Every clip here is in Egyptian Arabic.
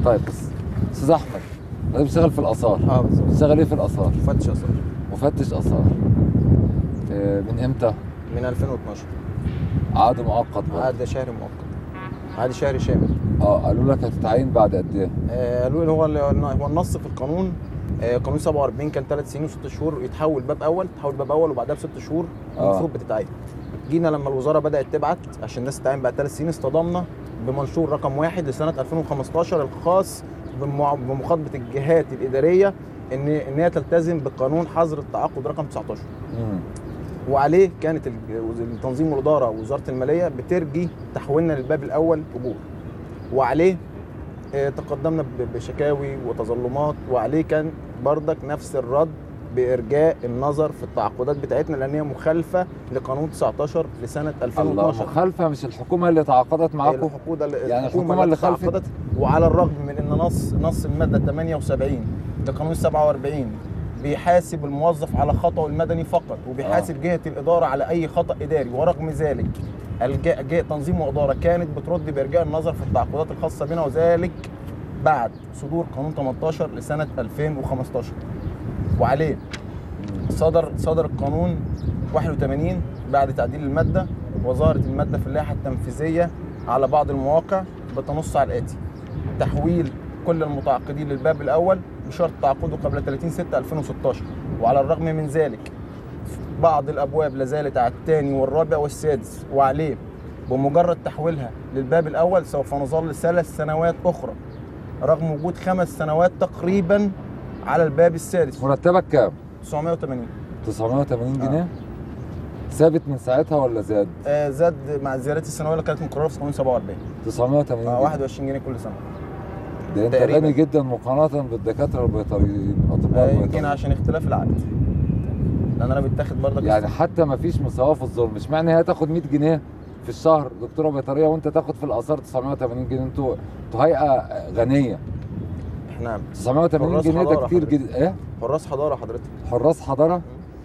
طيب بس استاذ احمد حضرتك بتشتغل في الاثار اه بالظبط بتشتغل ايه في الاثار مفتش اثار مفتش اثار آه، من امتى من 2012 عقد مؤقت برضه عقد شهري مؤقت عقد شهري شامل اه قالوا لك هتتعين بعد قد ايه آه، قالوا لي هو هو النص في القانون آه، قانون 47 كان ثلاث سنين وست شهور يتحول باب اول تحول باب اول وبعدها بست شهور آه. المفروض بتتعين جينا لما الوزاره بدات تبعت عشان الناس تتعين بعد ثلاث سنين اصطدمنا بمنشور رقم واحد لسنه 2015 الخاص بمع- بمخاطبه الجهات الاداريه ان ان هي تلتزم بقانون حظر التعاقد رقم 19 مم. وعليه كانت الج- التنظيم والاداره ووزاره الماليه بترجي تحويلنا للباب الاول اجور وعليه آه، تقدمنا ب- بشكاوي وتظلمات وعليه كان بردك نفس الرد بارجاء النظر في التعاقدات بتاعتنا لان هي مخالفه لقانون 19 لسنه الله 2012 مخالفه مش الحكومه اللي تعاقدت معاكم الحكومه يعني الحكومة اللي خالفت؟ تعاقدت وعلى الرغم من ان نص نص الماده 78 لقانون 47 بيحاسب الموظف على خطأه المدني فقط وبيحاسب آه. جهه الاداره على اي خطأ اداري ورغم ذلك الجهه جهة تنظيم واداره كانت بترد بارجاء النظر في التعاقدات الخاصه بنا وذلك بعد صدور قانون 18 لسنه 2015 وعليه صدر صدر القانون 81 بعد تعديل الماده وظهرت الماده في اللائحه التنفيذيه على بعض المواقع بتنص على الاتي تحويل كل المتعاقدين للباب الاول بشرط تعاقده قبل 30 6 2016 وعلى الرغم من ذلك بعض الابواب لا زالت على الثاني والرابع والسادس وعليه بمجرد تحويلها للباب الاول سوف نظل ثلاث سنوات اخرى رغم وجود خمس سنوات تقريبا على الباب السادس مرتبك كام 980 980 آه. جنيه ثابت من ساعتها ولا زاد آه زاد مع الزيادات السنويه اللي كانت مقرره في قانون 47 980 آه جنيه 21 جنيه كل سنه ده انت تقريباً. غني جدا مقارنه بالدكاتره البيطريين اطباء آه يمكن البيطريين عشان اختلاف العقد لان انا بتاخد برضك يعني حتى ما فيش مساواه في الظلم مش معنى هي تاخد 100 جنيه في الشهر دكتوره بيطريه وانت تاخد في الاثار 980 جنيه انتوا انتوا هيئه غنيه احنا 980 حراس جنيه ده حضارة كتير حضرتك. جدا ايه حراس حضاره حضرتك حراس حضاره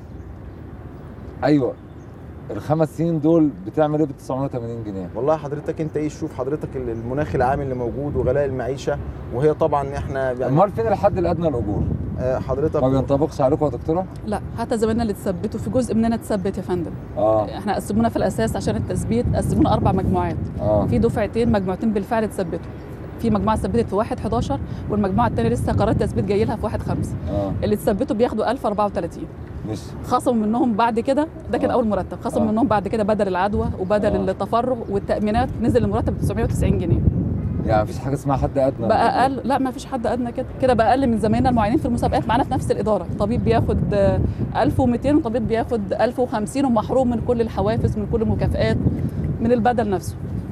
ايوه الخمس سنين دول بتعمل ايه ب 980 جنيه والله حضرتك انت ايه شوف حضرتك ال- المناخ العام اللي موجود وغلاء المعيشه وهي طبعا احنا يعني امال فين الحد الادنى للاجور آه، حضرتك ما بينطبقش عليكم يا دكتوره لا حتى زمايلنا اللي اتثبتوا في جزء مننا اتثبت يا فندم اه احنا قسمونا في الاساس عشان التثبيت قسمونا اربع مجموعات اه في دفعتين مجموعتين بالفعل اتثبتوا في مجموعه اتثبتت في 1 11 والمجموعه الثانيه لسه قرار تثبيت جاي لها في 1 5 اه اللي اتثبتوا بياخدوا 1034 مش خصموا منهم بعد كده ده كان آه. اول مرتب خصموا آه. منهم بعد كده بدل العدوى وبدل آه. التفرغ والتامينات نزل المرتب ب 990 جنيه يعني مفيش حاجه اسمها حد ادنى بقى اقل لا ما فيش حد ادنى كده كده بقى اقل من زمايلنا المعينين في المسابقات معانا في نفس الاداره طبيب بياخد آه، 1200 وطبيب بياخد 1050 ومحروم من كل الحوافز من كل المكافآت من البدل نفسه